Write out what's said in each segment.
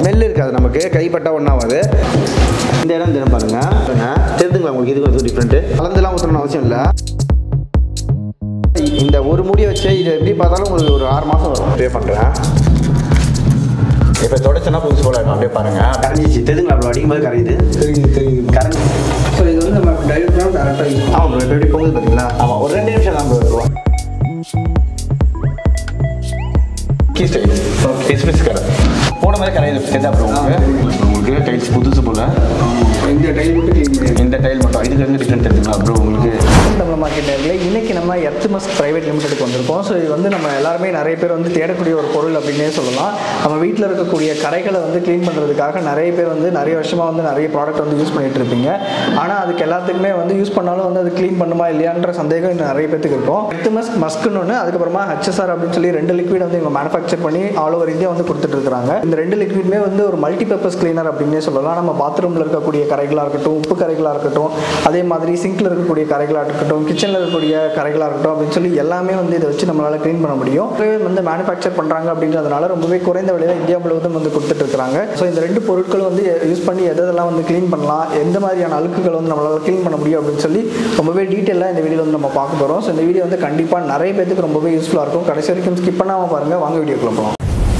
Smell இருக்காது நமக்கு கைப்பட்டா ஒன்றாவது இந்த இடம் தினம் பாருங்க பாருங்க. தெரிஞ்சுங்களா உங்களுக்கு இது கொஞ்சம் டிஃப்ரெண்ட்டு கலந்துலாம் ஊற்றணும்னு அவசியம் இல்லை இந்த ஒரு முடியை வச்சு இதை எப்படி பார்த்தாலும் உங்களுக்கு ஒரு ஆறு மாதம் வரும் ட்ரே பண்ணுறேன் இப்போ தொடச்சனா புதுசு போல இருக்கும் அப்படியே பாருங்க கரைஞ்சிச்சு தெரிஞ்சுங்களா அவ்வளோ அடிக்கும்போது கரையுது தெரியுது தெரியுது கரைஞ்சி ஸோ இது வந்து நம்ம டைரக்ட் பண்ணால் டேரெக்டாக யூஸ் ஆமாம் ப்ரோ இப்போ எப்படி போகுது பார்த்தீங்களா ஆமாம் ஒரு ரெண்டு நிமிஷம் தான் ப்ரோ இருக்கும் கீ ஸ்டைல் எக்ஸ்பிரஸ் கடை போன மாதிரி கரையுது தெரிஞ்சா ப்ரோ உங்களுக்கு உங்களுக்கு டைல்ஸ் புதுசு போல இந்த டைம் மட்டும் க்ளீன் பண்ணி இந்த டைல் மட்டும் இதுக்கு வந்து டிஃப்ரெண்ட் தெரிஞ்சுங்களா ப்ரோ உங்களுக்கு தமிழ் மார்க்கெட் நேர்களே இன்னைக்கு நம்ம எர்த்மஸ் பிரைவேட் லிமிடெடுக்கு வந்திருக்கோம் ஸோ இது வந்து நம்ம எல்லாருமே நிறைய பேர் வந்து தேடக்கூடிய ஒரு பொருள் அப்படின்னே சொல்லலாம் நம்ம வீட்டில் இருக்கக்கூடிய கரைகளை வந்து க்ளீன் பண்ணுறதுக்காக நிறைய பேர் வந்து நிறைய வருஷமாக வந்து நிறைய ப்ராடக்ட் வந்து யூஸ் பண்ணிட்டு இருப்பீங்க ஆனால் அதுக்கு எல்லாத்துக்குமே வந்து யூஸ் பண்ணாலும் வந்து அது க்ளீன் பண்ணுமா இல்லையான்ற சந்தேகம் இன்னும் நிறைய பேத்துக்கு இருக்கும் எர்த்மஸ் மஸ்க்குன்னு ஒன்று அதுக்கப்புறமா ஹெச்எஸ்ஆர் அப்படின்னு சொல்லி ரெண்டு லிக்விட் வந்து இவங்க மேனுஃபேக்சர் பண்ணி ஆல் ஓவர் இந்தியா வந்து கொடுத்துட்டு இருக்காங்க இந்த ரெண்டு லிக்விட்மே வந்து ஒரு மல்டி பர்பஸ் கிளீனர் அப்படின்னே சொல்லலாம் நம்ம பாத்ரூமில் இருக்கக்கூடிய கரைகளாக இருக்கட்டும் உப்பு கரைகளாக இருக்கட்டும் அதே மாதிரி சிங்கில் இருக்கக்கூடிய கரைகளாக இருக்கட்டும் கிச்சனில் இருக்கக்கூடிய கரைகளாக இருக்கட்டும் அப்படின்னு சொல்லி எல்லாமே வந்து இதை வச்சு நம்மளால் க்ளீன் பண்ண முடியும் இதுவே வந்து மேனுஃபேக்சர் பண்ணுறாங்க அப்படின்றதுனால ரொம்பவே குறைந்த விலையில் இந்தியா முழுவதும் வந்து கொடுத்துட்டு இருக்காங்க ஸோ இந்த ரெண்டு பொருட்களும் வந்து யூஸ் பண்ணி எதெல்லாம் வந்து க்ளீன் பண்ணலாம் எந்த மாதிரியான அழுக்குகள் வந்து நம்மளால் க்ளீன் பண்ண முடியும் அப்படின்னு சொல்லி ரொம்பவே டீட்டெயிலாக இந்த வீடியோ வந்து நம்ம பார்க்க போகிறோம் ஸோ இந்த வீடியோ வந்து கண்டிப்பாக நிறைய பேருக்கு ரொம்பவே யூஸ்ஃபுல்லாக இருக்கும் கடைசி வரைக்கும் ஸ்கிப் பண்ணாமல் பாருங்கள் வாங்க வீடியோக்குள்ள போகலாம்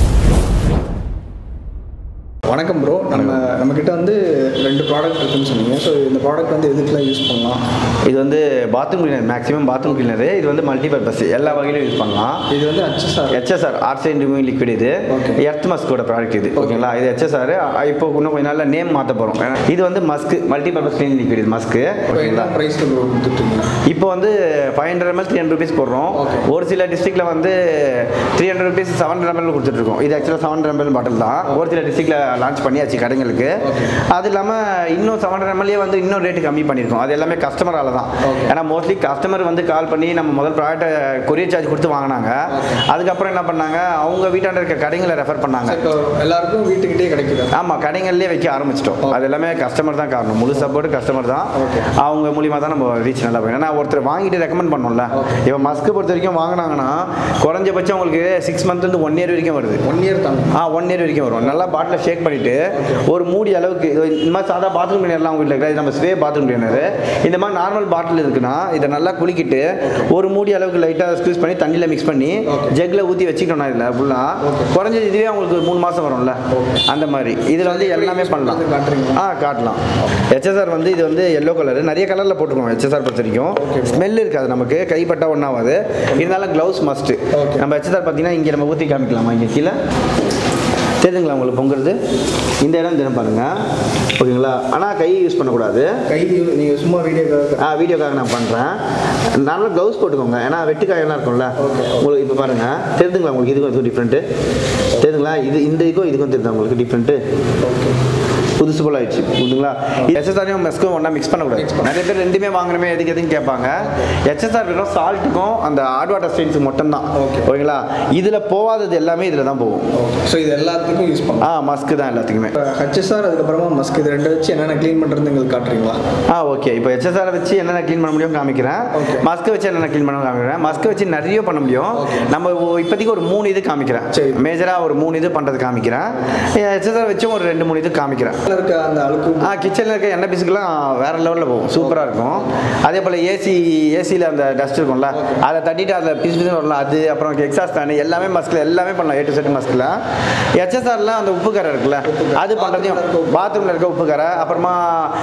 வணக்கம் ப்ரோ நம்ம நம்மக்கிட்ட வந்து ரெண்டு ப்ராடக்ட் இருக்குன்னு சொன்னீங்க ஸோ இந்த ப்ராடக்ட் வந்து எதுக்கெல்லாம் யூஸ் பண்ணலாம் இது வந்து bathroom cleaner maximum bathroom cleaner இது வந்து மல்டி பர்பஸ் எல்லா வகையிலும் யூஸ் பண்ணலாம் இது வந்து ஹெச்எஸ்ஆர் ஹெச்எஸ்ஆர் ஆர்சைன் ரிமூவிங் லிக்விட் இது Okay. எர்த் மஸ்கோட ப்ராடக்ட் இது ஓகேங்களா இது ஹெச்எஸ்ஆர் இப்போ இன்னும் கொஞ்ச நாள்ல நேம் மாற்ற போகிறோம் இது வந்து musk multi purpose clean liquid இது மஸ்க்கு இப்போ என்ன ஓகேங்களா ப்ரைஸில் ப்ரோ கொடுத்துட்ருக்கீங்க இப்போ வந்து five hundred ml three hundred rupees போடுறோம் Okay. ஒரு சில டிஸ்ட்ரிக்ட்ல வந்து three hundred rupees seven hundred ml கொடுத்துட்ருக்கோம் இது ஆக்சுவலாக செவன் ஹண்ட்ரட் எம்எல் பாட்டில் தான் ஒரு சில டிஸ்ட்ரிக்ட்ல லான்ச் பண்ணியாச்சு கடைங்களுக்கு Okay. அது இல்லாமல் இன்னும் செவன் ஹண்ட்ரட் எம்எல்ஏ வந்து இன்னும் ரேட்டு கம்மி பண்ணியிருக்கோம் அது எல்லாமே கஸ்டமரால தான் Okay. ஏன்னா மோஸ்ட்லி கஸ்டமர் வந்து கால் பண்ணி நம்ம முதல் ப்ராடக்ட்டை கொரியர் சார்ஜ் கொடுத்து வாங்கினாங்க அதுக்கப்புறம் என்ன பண்ணாங்க அவங்க வீட்டாண்ட இருக்க கடைங்களை ரெஃபர் பண்ணாங்க இப்போ எல்லாருக்கும் வீட்டுக்கிட்டே கிடைக்குது ஆமாம் கடைகள்லேயே வைக்க ஆரம்பிச்சிட்டோம் அது எல்லாமே கஸ்டமர் தான் காரணம் முழு சப்போர்ட் கஸ்டமர் தான் Okay. அவங்க மூலியமா தான் நம்ம ரீச் நல்லா போய் ஏன்னா ஒருத்தர் வாங்கிட்டு ரெக்கமெண்ட் பண்ணோம்ல Okay. இப்போ மஸ்க்கு பொறுத்த வரைக்கும் வாங்கினாங்கன்னா குறைஞ்சபட்சம் உங்களுக்கு சிக்ஸ் மந்த் வந்து ஒன் இயர் வரைக்கும் வருது ஒன் இயர் தாங்க ஆ ஒன் இயர் வரைக்கும் வரும் நல்லா பாட்டில் ஷேக் பண்ணிட்டு ஒரு மூடி அளவுக்கு இது இந்த மாதிரி சாதா பாத்ரூம் கிளீனர்லாம் உங்கள் வீட்டில் இருக்கிற இது நம்ம ஸ்வே பாத்ரூம் கிளீனர் இந்த மாதிரி நார்மல் பாட்டில் இருக்குன்னா இதை நல்லா குலுக்கிட்டு ஒரு மூடி அளவுக்கு லைட்டாக ஸ்க்யூஸ் பண்ணி தண்ணியில் மிக்ஸ் பண்ணி Okay. ஜெக்கில் ஊற்றி வச்சுக்கிட்டோம்னா இதில் ஃபுல்லாக Okay. குறைஞ்சது இதுவே உங்களுக்கு மூணு மாதம் வரும்ல அந்த மாதிரி இதில் வந்து எல்லாமே பண்ணலாம் வந்து காட்டுறீங்களா? ஆ காட்டலாம் ஹெச்எஸ்ஆர் வந்து இது வந்து எல்லோ கலர் நிறைய கலரில் போட்டுருக்கோம் ஹெச்எஸ்ஆர் பொறுத்த வரைக்கும் ஸ்மெல் இருக்காது நமக்கு கைப்பட்டா ஒன்றாவது இருந்தாலும் க்ளவுஸ் மஸ்ட்டு Okay. நம்ம ஹெச்எஸ்ஆர் பார்த்தீங்கன்னா இங்கே நம்ம ஊற்றி காமிக்கலாமா இங்கே கீழே தெரியுதுங்களா உங்களுக்கு பொங்குறது இந்த இடம் தினம் பாருங்க ஓகேங்களா ஆனால் கை யூஸ் பண்ணக்கூடாது கை நீங்கள் சும்மா வீடியோ ஆ வீடியோக்காக நான் பண்ணுறேன் நார்மலாக க்ளவுஸ் போட்டுக்கோங்க ஏன்னா வெட்டுக்காயெல்லாம் இருக்கும்ல Okay. உங்களுக்கு இப்போ பாருங்கள் தெரியுதுங்களா உங்களுக்கு இதுக்கும் இதுக்கும் டிஃப்ரெண்ட்டு தெரியுதுங்களா இது இந்த இதுக்கும் இதுக்கும் தெரியுதா உங்களுக்கு டிஃப்ரெண்ட்டு ஓகே புதுசு போல ஆயிடுச்சு புரியுதுங்களா எஸ்எஸ்ஆரையும் மெஸ்க்கும் ஒன்றா மிக்ஸ் பண்ணக்கூடாது நிறைய பேர் ரெண்டுமே வாங்குறமே எதுக்கு எதுன்னு கேட்பாங்க எஸ்எஸ்ஆர் வெறும் சால்ட்டுக்கும் அந்த ஹார்ட் வாட்டர் ஸ்டெயின்ஸுக்கு மட்டும்தான் Okay. ஓகேங்களா இதில் போகாதது எல்லாமே இதில் தான் போகும் ஓகே ஸோ இது எல்லாத்துக்கும் யூஸ் பண்ணலாம் ஆ மஸ்க்கு தான் எல்லாத்துக்குமே இப்போ ஹெச்எஸ்ஆர் அதுக்கப்புறமா மஸ்க் இது ரெண்டு வச்சு என்னென்ன க்ளீன் பண்ணுறது எங்களுக்கு காட்டுறீங்களா ஆ ஓகே இப்போ ஹெச்எஸ்ஆர் வச்சு என்னென்ன க்ளீன் பண்ண முடியும் காமிக்கிறேன் Okay. மஸ்க்கு வச்சு என்னென்ன க்ளீன் பண்ண காமிக்கிறேன் மஸ்க்கு வச்சு நிறைய பண்ண முடியும் Okay. நம்ம ஒ- இப்போதைக்கு ஒரு மூணு இது காமிக்கிறேன் சரி. மேஜராக ஒரு மூணு இது பண்ணுறது காமிக்கிறேன் ஹெச்எஸ்ஆர் வச்சும் ஒரு ரெண்டு மூணு இது காமிக்கிறேன் இதுல இருக்க அந்த அழுக்கு ஆ கிச்சனில் இருக்க எண்ணெய் பீஸுக்கெல்லாம் வேறு லெவலில் போகும் சூப்பராக இருக்கும் அதே போல் ஏசி ஏசியில் அந்த டஸ்ட் இருக்கும்ல அதை தட்டிட்டு அதில் பீஸ் பீஸ் வரலாம் அது அப்புறம் எக்ஸாஸ்ட் ஃபேன் எல்லாமே மஸ்கில் எல்லாமே பண்ணலாம் ஏ டு செட் மஸ்கில் ஹெச்எஸ்ஆர்லாம் அந்த உப்பு கரை இருக்குல்ல அது பண்ணுறதையும் பாத்ரூமில் இருக்க உப்பு கரை அப்புறமா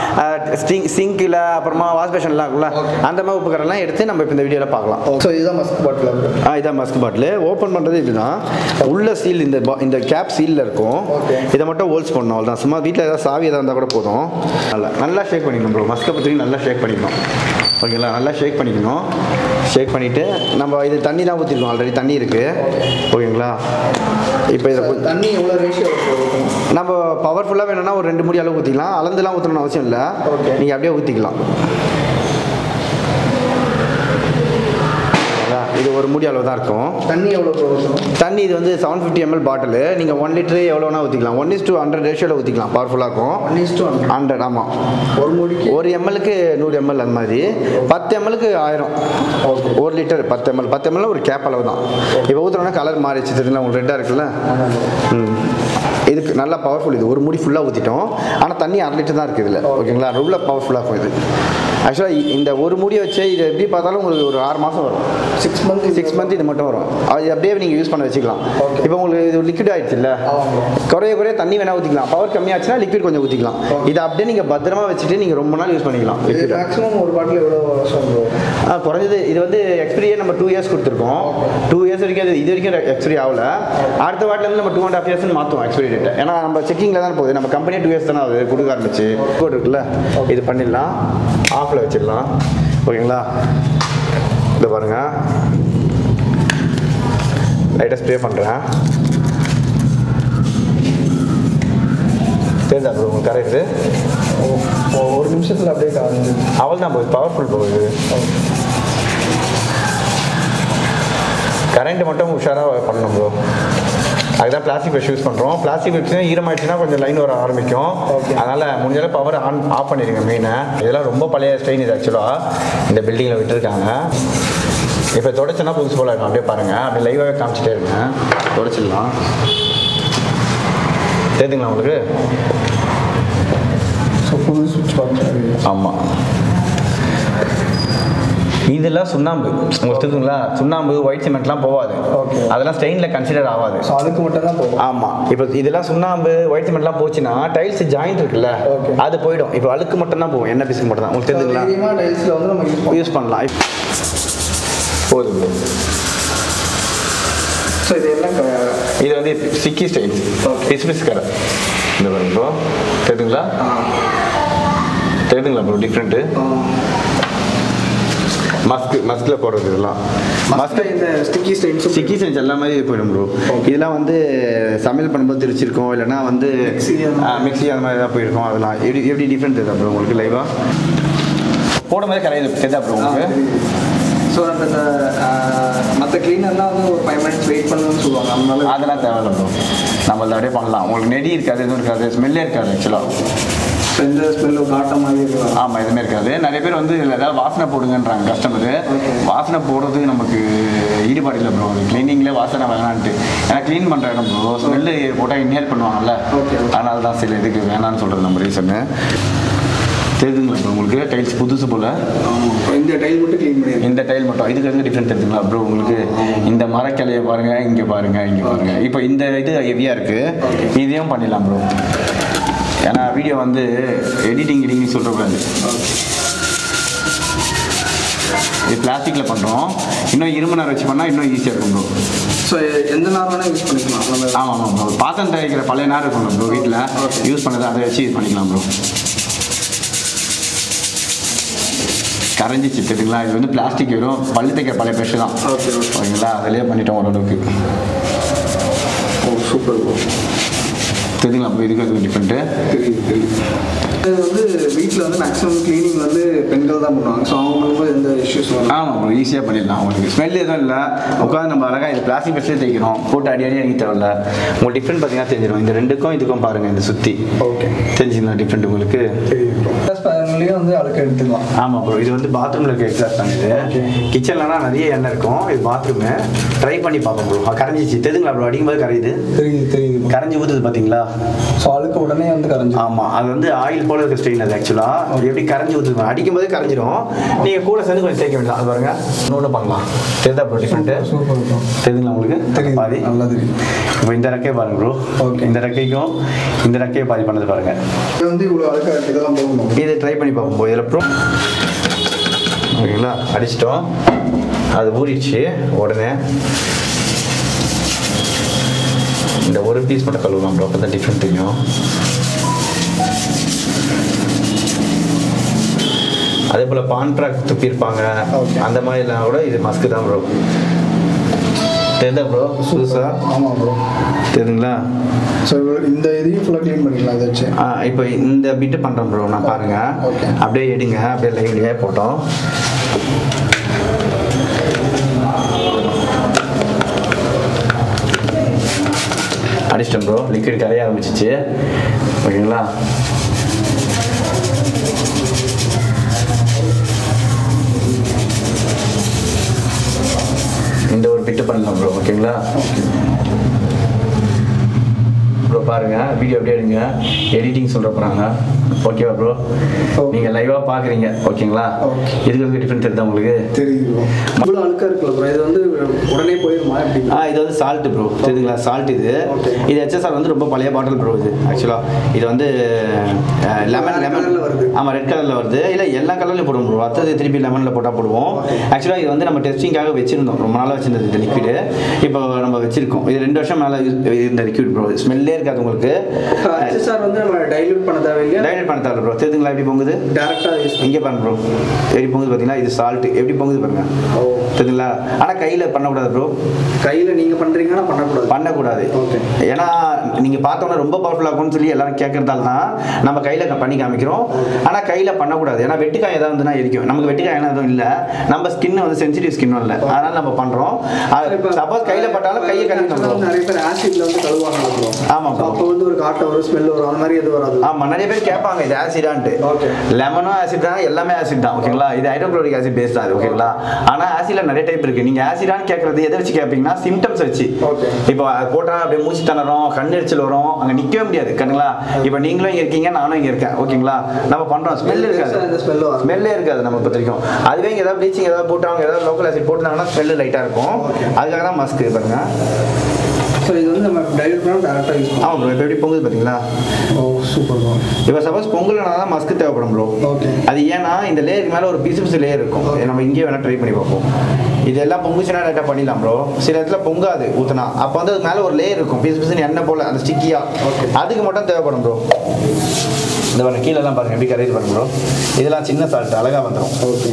சிங்கில் அப்புறமா வாஷ் பேஷன்லாம் இருக்குல்ல அந்த மாதிரி உப்பு கரைலாம் எடுத்து நம்ம இப்போ இந்த வீடியோவில் பார்க்கலாம் ஸோ இதுதான் மஸ்க் பாட்டில் இருக்கு ஆ இதான் மஸ்க் பாட்டில் ஓப்பன் பண்ணுறது இதுதான் உள்ள சீல் இந்த ba- இந்த கேப் சீலில் இருக்கும் Okay. இதை மட்டும் ஹோல்ஸ் பண்ணணும் அவ்வளோதான் சும்மா வீட்டில் ஏதாவது சாவி எதாவது இருந்தால் கூட போதும் நல்லா நல்லா ஷேக் பண்ணிக்கணும் ப்ரோ மஸ்கை பற்றி நல்லா ஷேக் பண்ணிக்கணும் ஓகேங்களா நல்லா ஷேக் பண்ணிக்கணும் ஷேக் பண்ணிவிட்டு நம்ம இது தண்ணி தான் ஊற்றிருக்கோம் ஆல்ரெடி தண்ணி இருக்குது ஓகேங்களா இப்போ இதை கொஞ்சம் தண்ணி எவ்வளோ ரேஷியோ நம்ம பவர்ஃபுல்லாக வேணும்னா ஒரு ரெண்டு மூடி அளவு ஊற்றிக்கலாம் அளந்துலாம் ஊற்றணும்னு அவசியம் இல்லை Okay. நீங்கள் அப்படியே ஊற்றிக்கலாம் இது ஒரு மூடி அளவு தான் இருக்கும் தண்ணி எவ்வளோ ப்ரோ ஊற்றணும் தண்ணி இது வந்து செவன் ஃபிஃப்டி எம்எல் பாட்டில் நீங்கள் ஒன் லிட்டரு எவ்வளோனா ஊற்றிக்கலாம் ஒன் இஸ் டூ ஹண்ட்ரட் ரேஷியோவில் ஊற்றிக்கலாம் பவர்ஃபுல்லாக இருக்கும் ஒன் இஸ் டூ ஹண்ட்ரட் ஆமாம் ஒரு மூடிக்கு ஒரு எம்எல்க்கு நூறு எம்எல் அந்த மாதிரி பத்து எம்எல்க்கு ஆயிரம் ஓகே ஒரு லிட்டர் பத்து எம்எல் பத்து எம்எல் ஒரு கேப் அளவு தான் இப்போ ஊற்றுறோன்னா கலர் மாறிடுச்சு தெரியுங்களா உங்களுக்கு ரெட்டாக இருக்குல்ல ம் இதுக்கு நல்லா பவர்ஃபுல் இது ஒரு முடி ஃபுல்லாக ஊற்றிட்டோம் ஆனால் தண்ணி அரை லிட்டர் தான் இருக்குது இதில் ஓகேங்களா ரொம்ப பவர்ஃபுல்லாக இருக்கும் இது ஆக்சுவலாக இந்த ஒரு முடியை வச்சு இது எப்படி பார்த்தாலும் உங்களுக்கு ஒரு ஆறு மாதம் வரும் சிக்ஸ் மந்த் சிக்ஸ் மந்த் இது மட்டும் வரும் அது அப்படியே நீங்கள் யூஸ் பண்ண வச்சுக்கலாம் Okay. இப்போ உங்களுக்கு இது லிக்விட் ஆயிடுச்சுல்ல ஆமாம் குறைய குறைய தண்ணி வேணா ஊற்றிக்கலாம் பவர் கம்மியாச்சுன்னா லிக்விட் கொஞ்சம் ஊற்றிக்கலாம் இதை அப்படியே நீங்கள் பத்திரமா வச்சுட்டு நீங்கள் ரொம்ப நாள் யூஸ் பண்ணிக்கலாம் இது liquid. மேக்ஸிமம் ஒரு பாட்டில் எவ்வளோ வருஷம் ப்ரோ ஆ குறைஞ்சது இது வந்து எக்ஸ்பிரியே நம்ம டூ இயர்ஸ் கொடுத்துருக்கோம் டூ இயர்ஸ் வரைக்கும் அது இது வரைக்கும் எக்ஸ்பிரி ஆகல அடுத்த வாட்டிலேருந்து நம்ம டூ அண்ட் ஹாஃப் இயர்ஸ் மாற்றுவோம் எக்ஸ்பிரி டேட் ஏன்னா நம்ம செக்கிங்கில் தான் போகுது நம்ம கம்பெனி டூ இயர்ஸ் தானே ஆகுது கொடுக்க ஆரம்பிச்சு கோட் இருக்குல்ல இது பண்ணிடலாம் ஆஃபில் வச்சிடலாம் ஓகேங்களா இது பாருங்க லைட்டாக ஸ்ப்ரே பண்ணுறேன் தெரியுதா ப்ரோ உங்களுக்கு கரெக்டு ஒரு நிமிஷத்தில் அப்படியே காரணம் அவள் தான் போகுது பவர்ஃபுல் போகுது கரண்ட் மட்டும் உஷாராக பண்ணணும் ப்ரோ அதுதான் பிளாஸ்டிக் ப்ரஷ் யூஸ் பண்ணுறோம் பிளாஸ்டிக் வச்சு ஈரமாயிடுச்சுன்னா கொஞ்சம் லைன் வர ஆரம்பிக்கும் Okay. அதனால் முடிஞ்சாலும் பவர் ஆன் ஆஃப் பண்ணிடுங்க மெயினை இதெல்லாம் ரொம்ப பழைய ஸ்ட்ரெயின் இது ஆக்சுவலாக இந்த பில்டிங்கில் விட்டுருக்காங்க இப்போ தொடச்சுன்னா புதுசு போல இருக்கும் அப்படியே பாருங்கள் அப்படியே லைவாகவே காமிச்சிட்டே இருங்க தொடச்சிடலாம் தெரியுதுங்களா உங்களுக்கு ஸோ புது சுவிட்ச் பாக்ஸ் ஆமாம் இதெல்லாம் சுண்ணாம்பு உங்களுக்கு தெரியுதுங்களா சுண்ணாம்பு ஒயிட் சிமெண்ட்லாம் போகாது Okay. அதெல்லாம் ஸ்டெயினில் கன்சிடர் ஆகாது ஸோ அதுக்கு மட்டும் தான் போகும் ஆமாம் இப்போ இதெல்லாம் சுண்ணாம்பு ஒயிட் சிமெண்ட்லாம் போச்சுன்னா டைல்ஸ் ஜாயிண்ட் இருக்குல்ல Okay. அது போயிடும் இப்போ அழுக்கு மட்டும் தான் போகும் என்ன பீஸுக்கு மட்டும் தான் உங்களுக்கு தெரியுதுங்களா தைரியமாக டைல்ஸில் வந்து நம்ம யூஸ் பண்ணுவோம் யூஸ் பண்ணலாம் இப்ப- போதும் ஸோ இது எல்லாம் க- இது வந்து சிக்கி ஸ்டைல் Okay. பிஸ் பிஸ் கடை இந்த பாருங்க ப்ரோ தெரியுதுங்களா தெரியுதுங்களா ப்ரோ டிஃப்ரெண்ட்டு ஆ, மஸ்க் மஸ்கில் போடுறது இதெல்லாம் மஸ்ட்ல இந்த ஸ்டிக்கி ஸ்டைன்ஸ் சிக்கி சென்ஸ் எல்லாமே போயிடும் ப்ரோ இதெல்லாம் வந்து சமையல் பண்ணும்போது தெரிச்சிருக்கோம் இல்லைன்னா வந்து Mixie அந்த ஆ, மிக்ஸி அந்த மாதிரி தான் போயிருக்கோம் அதெல்லாம் எப்படி எப்படி டிஃப்ரெண்ட் தெரியுதா ப்ரோ உங்களுக்கு லைவாக போடும் போது கரையுது தெரியுதா ப்ரோ உங்களுக்கு ஸோ அந்த மற்ற கிளீனர்லாம் வந்து ஒரு ஃபைவ் மினிட்ஸ் வெயிட் பண்ணணும்னு சொல்லுவாங்க அதனால அதெல்லாம் தேவையில்ல ப்ரோ நம்ம அதை அப்படியே பண்ணலாம் உங்களுக்கு நெடி இருக்காது எதுவும் இருக்காது ஸ்மெல்லே இருக்காது ஆக்சுவலாக ஸோ எந்த ஸ்மெல்லோ காட்ட மாதிரி இருக்கலாம் ஆமாம் எதுவுமே இருக்காது நிறைய பேர் வந்து இதில் ஏதாவது வாசனை போடுங்கன்றாங்க கஸ்டமரு Okay. வாசனை போடுறதுக்கு நமக்கு ஈடுபாடு இல்லை ப்ரோ க்ளீனிங்கில் வாசனை வேணான்ட்டு ஏன்னா க்ளீன் பண்ணுற இடம் ப்ரோ ஸ்மெல்லு போட்டால் இன்ஹேல் பண்ணுவாங்கல்ல Okay. அதனால தான் சில இதுக்கு வேணான்னு சொல்கிறது நம்ம ரீசன்னு தெரியுதுங்களா ப்ரோ உங்களுக்கு டைல்ஸ் புதுசு போல் ஆமாம் இந்த டைல் மட்டும் க்ளீன் பண்ணிடுறேன் இந்த டைல் மட்டும் இதுக்கு எதுக்கு டிஃப்ரெண்ட் தெரியுதுங்களா ப்ரோ உங்களுக்கு இந்த மரக்கிளையை பாருங்க இங்கே பாருங்க இங்கே பாருங்க இப்போ இந்த இது ஹெவியாக இருக்கு இதையும் பண்ணிடலாம் ப்ரோ ஏன்னா வீடியோ வந்து எடிட்டிங் எடிட்டிங் சொல்கிறக்கூடாது இது பிளாஸ்டிக்கில் பண்ணுறோம் இன்னும் இரும்பு நேரம் வச்சு பண்ணால் இன்னும் ஈஸியாக இருக்கும் ப்ரோ ஸோ எந்த நாள் வேணால் யூஸ் பண்ணிக்கலாம் நம்ம ஆமாம் ஆமாம் ப்ரோ பாத்திரம் தயாரிக்கிற பழைய நேரம் இருக்கும் ப்ரோ வீட்டில் யூஸ் பண்ணதை அதை வச்சு இது பண்ணிக்கலாம் ப்ரோ கரைஞ்சிச்சு தெரியுங்களா இது வந்து பிளாஸ்டிக் வெறும் பள்ளி தைக்கிற பழைய ப்ரெஷ் தான் ஓகே ஓகே ஓகேங்களா அதிலே பண்ணிட்டோம் ஓரளவுக்கு ஓ சூப்பர் ப்ரோ தெரியுங்களா ப்ரோ இதுக்கு அதுக்கு டிஃப்ரெண்ட்டு தெரியுது தெரியுது இது வந்து வீட்டில் வந்து மேக்ஸிமம் க்ளீனிங் வந்து பெண்கள் தான் பண்ணுவாங்க ஸோ அவங்க பண்ணும்போது எந்த இஷ்யூஸ் வரும் ஆமாம் ப்ரோ ஈஸியாக பண்ணிடலாம் உங்களுக்கு ஸ்மெல் எதுவும் இல்லை உட்காந்து நம்ம அழகாக இது பிளாஸ்டிக் ப்ரெஷ்லேயே தைக்கிறோம் போட்டு அடி அடி அடிக்க தேவையில்ல உங்களுக்கு டிஃப்ரெண்ட் பார்த்தீங்கன்னா தெரிஞ்சிடும் இந்த ரெண்டுக்கும் இதுக்கும் பாருங்கள் இந்த சுற்றி ஓகே தெரிஞ்சுங்களா டிஃப்ரெண்ட் உங்களுக்கு தெரியுது ப்ரோ ப்ளஸ் பேனல்லையும் வந்து அழுக்க எடுத்துக்கலாம் ஆமாம் ப்ரோ இது வந்து பாத்ரூமில் இருக்க எக்ஸாஸ்ட் தான் இது கிச்சன்லலாம் நிறைய எண்ணெய் இருக்கும் இது பாத்ரூமு ட்ரை பண்ணி பார்ப்போம் ப்ரோ கரைஞ்சிச்சு தெரியுங்களா ப்ரோ அடிக்கும்போது கரையுது தெரியுது தெரியுது கரைஞ்சி ஊற்றுது பார்த்தீங்களா ஸோ அழுக்க உடனே வந்து கரைஞ்சி ஆமாம் அது வந்து ஆயில் போல இருக்க ஸ்ட்ரெயின் அது ஆக்சுவலாக எப்படி கரைஞ்சி ஊற்றுது அடிக்கும்போது கரைஞ்சிரும் நீங்கள் கூட சேர்ந்து கொஞ்சம் தேய்க்க வேண்டியது அது பாருங்க இன்னொன்று பண்ணலாம் தெரியுதா ப்ரோ டிஃப்ரெண்ட்டு சூப்பர் ப்ரோ தெரியுதுங்களா உங்களுக்கு தெரியுது பாதி நல்லா தெரியுது இப்போ இந்த ரெக்கையை பாருங்க ப்ரோ Okay. இந்த ரெக்கைக்கும் இந்த ரெக்கையை பாதி பண்ணது பாருங்க இது வந்து இவ்வளோ அழுக்க இதெல்லாம் போகணும் இது ட்ரை பண்ணி பார்ப்போம் போய் இதில் ப்ரோ ஓகேங்களா அடிச்சிட்டோம் அது ஊறிடுச்சு உடனே இந்த ஒரு பீஸ் மட்டும் கழுவலாம் ப்ரோ அப்போ தான் டிஃப்ரெண்ட் தெரியும் அதே போல் பான்ட்ராக் துப்பியிருப்பாங்க Okay. அந்த மாதிரிலாம் கூட இது மஸ்க்கு தான் ப்ரோ தெரியுதா ப்ரோ புதுசாக ஆமாம் ப்ரோ தெரியுதுங்களா ஸோ இந்த இதையும் ஃபுல்லாக க்ளீன் பண்ணிக்கலாம் இதை வச்சு ஆ இப்போ இந்த பிட்டு பண்ணுறோம் ப்ரோ நான் பாருங்க Okay. அப்படியே எடுங்க அப்படியே லைவ்லேயே போட்டோம் அடிச்சிட்டேன் ப்ரோ லிக்விட் கரைய ஆரம்பிச்சிச்சு ஓகேங்களா இந்த ஒரு பிட்டு பண்ணலாம் ப்ரோ ஓகேங்களா ப்ரோ பாருங்க வீடியோ அப்படியே எடுங்க எடிட்டிங் சொல்ற போறாங்க ஓகேவா ப்ரோ Okay. நீங்க லைவா பாக்குறீங்க ஓகேங்களா Okay. இதுக்கு வந்து டிஃபரன்ஸ் தெரியுதா உங்களுக்கு தெரியுது ப்ரோ இவ்வளோ அழுக்கா இருக்குல்ல ப்ரோ இது வந்து உடனே போயிருமா எப்படி ஆ இது வந்து சால்ட் ப்ரோ தெரியுதுங்களா சால்ட் இது Okay. இது ஹெச்எஸ்ஆர் வந்து ரொம்ப பழைய பாட்டில் ப்ரோ இது ஆக்சுவலாக இது வந்து லெமன் Red லெமன் colourல வருது. ஆமாம் ரெட் கலரில் வருது இல்லை எல்லா கலர்லையும் போடுவோம் ப்ரோ அடுத்தது திருப்பி லெமனில் போட்டால் போடுவோம் ஆக்சுவலாக இது வந்து நம்ம டெஸ்டிங்காக வச்சிருந்தோம் ரொம்ப நாளாக வச்சிருந்தது இந்த லிக்விடு இப்போ நம்ம வச்சிருக்கோம் இது ரெண்டு வருஷம் மேலே இந்த லிக்விட் ப்ரோ ஸ்மெல்லே இருக்காது உங்களுக்கு ஹெச்எஸ்ஆர் வந்து நம்ம டைல்யூட் பண்ண தேவையில்லையா டைலட் பண்ண தேவை ப்ரோ தெரியுதுங்களா எப்படி பொங்குது டேரெக்டாக யூஸ் இங்கே பாருங்க ப்ரோ எப்படி பொங்குது பார்த்தீங்களா இது சால்ட் எப்படி பொங்குது பாருங்க ஓ தெரியுதுங்களா ஆனால் கையில் பண்ணக்கூடாது ப்ரோ கையில் நீங்கள் பண்ணுறீங்கன்னா பண்ணக்கூடாது பண்ணக்கூடாது Okay. ஏன்னா நீங்கள் பார்த்தோன்னா ரொம்ப பவர்ஃபுல்லாக இருக்கும்னு சொல்லி எல்லாரும் கேட்கறதால தான் நம்ம கையில் பண்ணி காமிக்கிறோம் ஆனால் கையில் பண்ணக்கூடாது ஏன்னா வெட்டிக்காய் ஏதாவது வந்துன்னா எரிக்கும் நமக்கு வெட்டிக்காய் எதுவும் இல்லை நம்ம ஸ்கின் வந்து சென்சிட்டிவ் ஸ்கின்னும் இல்லை அதனால நம்ம பண்ணுறோம் சப்போஸ் கையில் பட்டாலும் கையை Actually கழுவி வந்து நிறைய பேர் ஆசிட்ல வந்து கழுவாங்க ப்ரோ ஆமாம் bro. அப்போ வந்து ஒரு காட்ட வரும் ஸ்மெல் வரும் அந்த மாதிரி எதுவும் வராது ஆமாம் நிறைய பேர் கேட்பாங்க இது ஆசிடான்ட்டு Okay. லெமனும் ஆசிட் தான் எல்லாமே ஆசிட் தான் ஓகேங்களா இது ஹைட்ரோக்ளோரிக் ஆசிட் பேஸ் தான் இது ஓகேங்களா ஆனால் ஆசிட்ல நிறைய டைப் இருக்கு நீங்கள் ஆசிடான்னு கேட்கறது எதை வச்சு கேட்பீங்கன்னா சிம்டம்ஸ் வச்சு Okay. இப்போ அது போட்டா அப்படியே மூச்சு திணறும் கண்ணெரிச்சல் வரும் அங்கே நிற்கவே முடியாது கண்ணுங்களா இப்போ நீங்களும் இங்கே இருக்கீங்க நானும் இங்கே இருக்கேன் ஓகேங்களா நம்ம பண்ணுறோம் ஸ்மெல் இருக்காது இந்த ஸ்மெல் வரும் ஸ்மெல்லே இருக்காது நம்ம பொறுத்த வரைக்கும் அதுவே இங்கே ஏதாவது ப்ளீச்சிங் ஏதாவது போட்டாங்க ஏதாவது லோக்கல் ஆசிட் போட்டாங்கன்னா ஸ்மெல்லு லைட்டாக இருக்கும் அதுக்காக தான் மஸ்க்கு பாருங்க ஸோ இது வந்து நம்ம டைல்யூட் பண்ணால் டேரெக்டாக யூஸ் பண்ணலாம் ஆமாம் ப்ரோ இப்போ எப்படி பொங்குது பார்த்தீங்களா ஓ சூப்பர் ப்ரோ இப்போ சப்போஸ் பொங்கல்னா தான் மஸ்க்கு தேவைப்படும் ப்ரோ ஓகே அது ஏன்னா இந்த லேயருக்கு மேலே ஒரு பிசு பிசு லேயர் இருக்கும் இதை நம்ம இங்கேயே வேணால் ட்ரை பண்ணி பார்ப்போம் இதெல்லாம் பொங்குச்சுன்னா லைட்டாக பண்ணிடலாம் ப்ரோ சில இடத்துல பொங்காது ஊற்றுனா அப்போ வந்து அது மேலே ஒரு லேயர் இருக்கும் பிசு பிசுன்னு எண்ணெய் போல் அந்த ஸ்டிக்கியாக அதுக்கு மட்டும் தேவைப்படும் ப்ரோ இந்த பாருங்க கீழெல்லாம் பாருங்க எப்படி கரையுது பாருங்க ப்ரோ இதெல்லாம் சின்ன சால்ட் அழகாக வந்துடும் ஓகே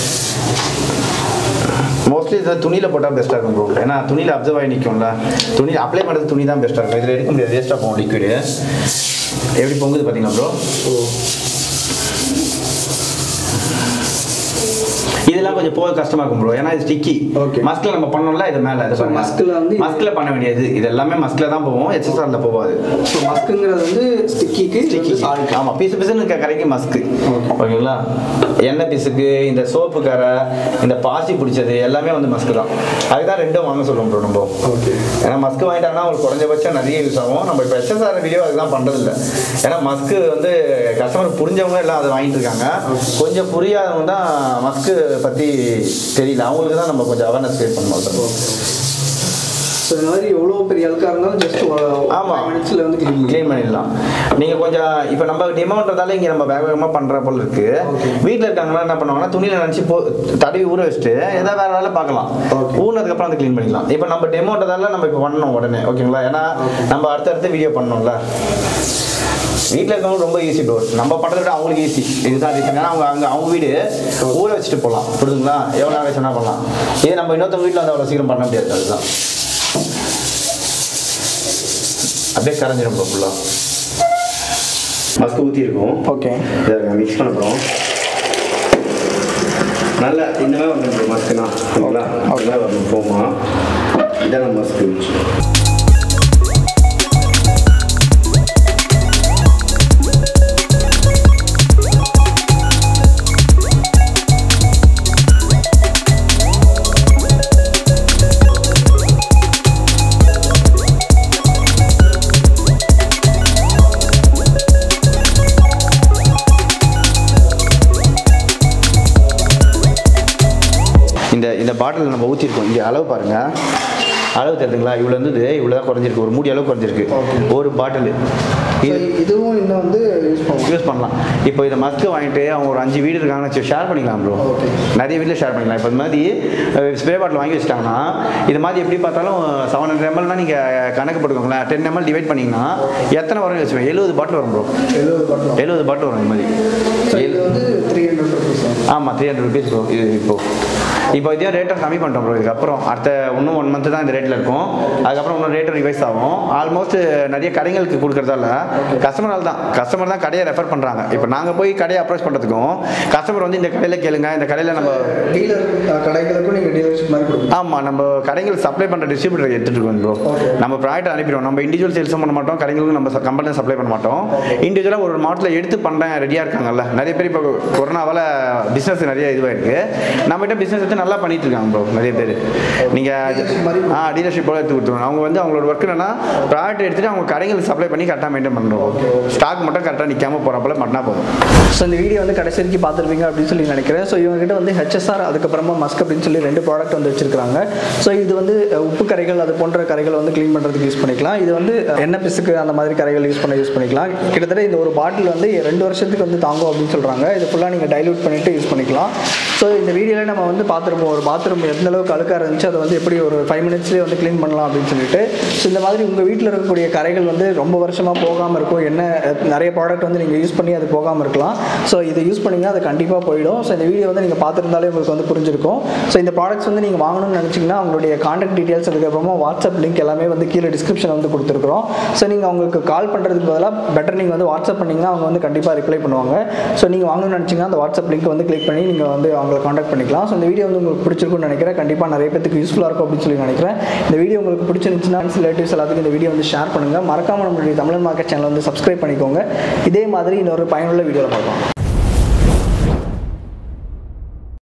மோஸ்ட்லி இதில் துணியில் போட்டால் பெஸ்ட்டாக இருக்கும் ப்ரோ ஏன்னா துணியில் அப்சர்வ் ஆகி நிற்கும்ல துணி அப்ளை பண்ணுறது துணி தான் பெஸ்ட்டாக இருக்கும் இதில் எடுக்க முடியாது வேஸ்ட்டாக போகும் லிக்விடு எப்படி பொங்குது பார்த்தீங்களா ப்ரோ ஓ இதெல்லாம் கொஞ்சம் போக கஷ்டமா இருக்கும் ப்ரோ ஏன்னா இது ஸ்டிக்கி Okay. மஸ்கில் நம்ம பண்ணோம்ல இது மேலே இது So, maskல வந்து- மஸ்கில் பண்ண வேண்டியது இது எல்லாமே மஸ்கில் தான் போவோம் ஹெச்எஸ்ஆரில் போகாது ஸோ மஸ்க்குங்கிறது வந்து ஸ்டிக்கிக்கு ஸ்டிக்கி சால்ட் ஆமாம் பிசு பிசுன்னு இருக்க கரைக்கு மஸ்க்கு Okay. ஓகேங்களா எண்ணெய் பிசுக்கு இந்த சோப்பு கரை இந்த பாசி பிடிச்சது எல்லாமே வந்து மஸ்க்கு தான் அதுதான் ரெண்டும் வாங்க சொல்லுவோம் ப்ரோ நம்ம ஓகே ஏன்னா மஸ்க்கு வாங்கிட்டாங்கன்னா அவங்களுக்கு குறைஞ்சபட்சம் நிறைய யூஸ் ஆகும் நம்ம இப்போ ஹெச்எஸ்ஆர் வீடியோ அதுதான் பண்ணுறதில்ல ஏன்னா மஸ்க்கு வந்து கஸ்டமர் புரிஞ்சவங்க எல்லாம் அதை வாங்கிட்டு இருக்காங்க கொஞ்சம் புரியாதவங்க தான் மஸ்க்கு பற்றி தெரியல அவங்களுக்கு தான் நம்ம கொஞ்சம் அவேர்னஸ் கிரியேட் பண்ணணும் ஸோ இந்த மாதிரி எவ்வளோ பெரிய அழுக்காக இருந்தாலும் ஜஸ்ட் ஆமா. மினிட்ஸில் வந்து க்ளீன் பண்ணி க்ளீன் பண்ணிடலாம் நீங்கள் கொஞ்சம் இப்போ நம்ம டிமௌண்ட்றதால இங்கே நம்ம வேக வேகமாக பண்ணுற போல இருக்கு Okay. வீட்டில் இருக்காங்கன்னா என்ன பண்ணுவாங்கன்னா துணியில் நினச்சி போ தடவி ஊற வச்சுட்டு ஏதாவது வேறு வேலை பார்க்கலாம் Okay. ஊறினதுக்கப்புறம் வந்து க்ளீன் பண்ணிக்கலாம் இப்போ நம்ம டெமோன்றதால நம்ம இப்போ பண்ணணும் உடனே ஓகேங்களா ஏன்னா நம்ம அடுத்தடுத்து வீடியோ பண்ணணும்ல வீட்டில் இருக்கவங்க ரொம்ப ஈஸி ப்ரோ நம்ம பண்ணுறத விட அவங்களுக்கு ஈஸி இதுதான் ரீசன் ஏன்னா அவங்க அங்கே அவங்க வீடு ஊற வச்சுட்டு போகலாம் புரியுதுங்களா எவ்வளோ நேரம் சொன்னால் பண்ணலாம் இதே நம்ம இன்னொருத்தவங்க வீட்டில் வந்து அவ்வளோ சீக்கிரம் பண்ண முடியாது அதுதான் அப்படியே கரைஞ்சிடும் ப்ரோ ஃபுல்லாக மஸ்க்கு ஊற்றி இருக்கும் ஓகே இதை மிக்ஸ் பண்ண போகிறோம் நல்லா இந்த மாதிரி வரணும் ப்ரோ மஸ்க்குனா ஓகேங்களா அப்படிதான் வரணும் போமா இதான் மஸ்க்கு இந்த இந்த பாட்டில் நம்ம ஊற்றிருக்கோம் இங்கே அளவு பாருங்க அளவு தெரியுதுங்களா இவ்வளோ இருந்தது இவ்வளோ தான் குறைஞ்சிருக்கு ஒரு மூடி அளவு குறைஞ்சிருக்கு ஒரு பாட்டில் இது இதுவும் இன்னும் வந்து யூஸ் பண்ணுவோம் யூஸ் பண்ணலாம் இப்போ இதை மஸ்க்கு வாங்கிட்டு அவங்க ஒரு அஞ்சு வீடு இருக்காங்கன்னு வச்சு ஷேர் பண்ணிக்கலாம் ப்ரோ Okay. நிறைய வீட்டில் ஷேர் பண்ணிக்கலாம் இப்போ இந்த மாதிரி ஸ்ப்ரே பாட்டில் வாங்கி வச்சிட்டாங்கன்னா இது மாதிரி எப்படி பார்த்தாலும் செவன் ஹண்ட்ரட் எம்எல்னா நீங்கள் கணக்கு போட்டுக்கோங்களேன் டென் எம்எல் டிவைட் பண்ணிங்கன்னா எத்தனை வரும் வச்சுக்கோங்க எழுபது பாட்டில் வரும் ப்ரோ எழுபது பட்டலாம் எழுபது பாட்டில் வரும் இந்த மாதிரி ஸோ இது வந்து த்ரீ ஹண்ட்ரட் ருபீஸ் ஆமாம் த்ரீ ஹண்ட்ரட் ருபீஸ் ப்ரோ இது இப்போ இப்போ இதே ரேட்டை கம்மி பண்ணிட்டோம் ப்ரோ இதுக்கப்புறம் அடுத்த இன்னும் ஒன் மந்த் தான் இந்த ரேட்டில் இருக்கும் அதுக்கப்புறம் இன்னும் ரேட்டும் ரிவைஸ் ஆகும் ஆல்மோஸ்ட் நிறைய கடைகளுக்கு கொடுக்குறதால கஸ்டமரால் தான் கஸ்டமர் தான் கடையை ரெஃபர் பண்ணுறாங்க இப்போ நாங்கள் போய் கடையை அப்ரோச் பண்ணுறதுக்கும் கஸ்டமர் வந்து இந்த கடையில் கேளுங்க இந்த கடையில் நம்ம டீலர் கடைகளுக்கும் நீங்கள் டீலர்ஷிப் மாதிரி கொடுப்பீங்க ஆமாம் நம்ம கடைகள் சப்ளை பண்ணுற டிஸ்ட்ரிபியூட்டர் எடுத்துகிட்டு இருக்கோம் ப்ரோ நம்ம ப்ராடக்ட் அனுப்பிடுவோம் நம்ம இண்டிவிஜுவல் சேல்ஸும் பண்ண மாட்டோம் கடைகளுக்கும் நம்ம கம்பெனியில் சப்ளை பண்ண மாட்டோம் இண்டிவிஜுவலாக ஒரு மாடலில் எடுத்து பண்ணுறேன் ரெடியாக இருக்காங்கல்ல நிறைய பேர் இப்போ கொரோனாவால் பிஸ்னஸ் நிறைய இதுவாயிருக்கு நம்மகிட்ட பிஸ்னஸ் எடுத்து நல்லா பண்ணிட்டு இருக்காங்க ப்ரோ நிறைய பேர் நீங்கள் ஆ டீலர்ஷிப் போல எடுத்து கொடுத்துருவோம் அவங்க வந்து அவங்களோட ஒர்க் என்னன்னா ப்ராடக்ட் எடுத்துகிட்டு அவங்க கடைகளுக்கு சப்ளை பண்ணி கரெக்டாக மெயின்டைன் பண்ணுறோம் ஸ்டாக் மட்டும் கரெக்டாக நிற்காம போகிற போல மட்டும்னா போதும் ஸோ இந்த வீடியோ வந்து கடைசி வரைக்கும் பார்த்துருப்பீங்க அப்படின்னு சொல்லி நினைக்கிறேன் ஸோ இவங்ககிட்ட வந்து ஹெச்எஸ்ஆர் அதுக்கப்புறமா மஸ்க் அப்படின்னு சொல்லி ரெண்டு ப்ராடக்ட் வந்து வச்சிருக்காங்க ஸோ இது வந்து அஹ், உப்பு கரைகள் அது போன்ற கரைகளை வந்து க்ளீன் பண்ணுறதுக்கு யூஸ் பண்ணிக்கலாம் இது வந்து அஹ், எண்ணெய் பிசுக்கு அந்த மாதிரி கரைகள் யூஸ் பண்ண யூஸ் பண்ணிக்கலாம் கிட்டத்தட்ட இந்த ஒரு பாட்டில் வந்து ரெண்டு வருஷத்துக்கு வந்து தாங்கும் அப்படின்னு சொல்கிறாங்க இது ஃபுல்லாக நீங்கள் டைல்யூட் பண்ணிவிட்டு யூஸ் பண்ணிக்கலாம் ஸோ இந்த வீடியோவில் நம்ம வந்து பார்த்துருப்போம் ஒரு பாத்ரூம் எந்த அளவுக்கு அழுக்காக இருந்துச்சு அதை வந்து எப்படி ஒரு ஃபைவ் மினிட்ஸ்லேயே வந்து க்ளீன் பண்ணலாம் அப்படின்னு சொல்லிட்டு ஸோ இந்த மாதிரி உங்கள் வீட்டில் இருக்கக்கூடிய கரைகள் வந்து ரொம்ப வருஷமாக போகாமல் இருக்கும் என்ன அஹ், நிறைய ப்ராடக்ட் வந்து நீங்கள் யூஸ் பண்ணி அது போகாமல் இருக்கலாம் ஸோ இதை யூஸ் பண்ணிங்கன்னா அது கண்டிப்பாக போயிடும் ஸோ இந்த வீடியோ வந்து நீங்கள் பார்த்துருந்தாலே உங்களுக்கு வந்து புரிஞ்சிருக்கும் ஸோ இந்த ப்ராடக்ட்ஸ் வந்து நீங்கள் வாங்கணும்னு நினச்சிங்கன்னா அவங்களுடைய காண்டாக்ட் டீட்டெயில்ஸ் அதுக்கப்புறமா வாட்ஸ்அப் லிங்க் எல்லாமே வந்து கீழே டிஸ்கிரிப்ஷன் வந்து கொடுத்துருக்குறோம் ஸோ நீங்கள் அவங்களுக்கு கால் பண்ணுறதுக்கு பதிலாக பெட்டர் நீங்கள் வந்து வாட்ஸ்அப் பண்ணிங்கன்னா அவங்க வந்து கண்டிப்பாக ரிப்ளை பண்ணுவாங்க ஸோ நீங்கள் வாங்கணும்னு நினச்சிங்கன்னா அந்த வாட்ஸ்அப் லிங்க் வந்து கிளிக் பண்ணி நீங்கள் வந்து அவங்களை காண்டாக்ட் பண்ணிக்கலாம் ஸோ இந்த வீடியோ வந்து உங்களுக்கு பிடிச்சிருக்கும்னு நினைக்கிறேன் கண்டிப்பாக நிறைய பேருக்கு யூஸ்ஃபுல்லாக இருக்கும் அப்படின்னு சொல்லி நினைக்கிறேன் இந்த வீடியோ உங்களுக்கு பிடிச்சிருந்துச்சுன்னா ரிலேட்டிவ்ஸ் எல்லாத்துக்கும் இந்த வீடியோ வந்து ஷேர் பண்ணுங்கள் மறக்காமல் நம்மளுடைய தமிழ் மார்க்கெட் சேனல் வந்து சப்ஸ்கிரைப் பண்ணிக்கோங்க இதே மாதிரி இன்னொரு பயனுள்ள வீடியோவில் பார்க்கலாம்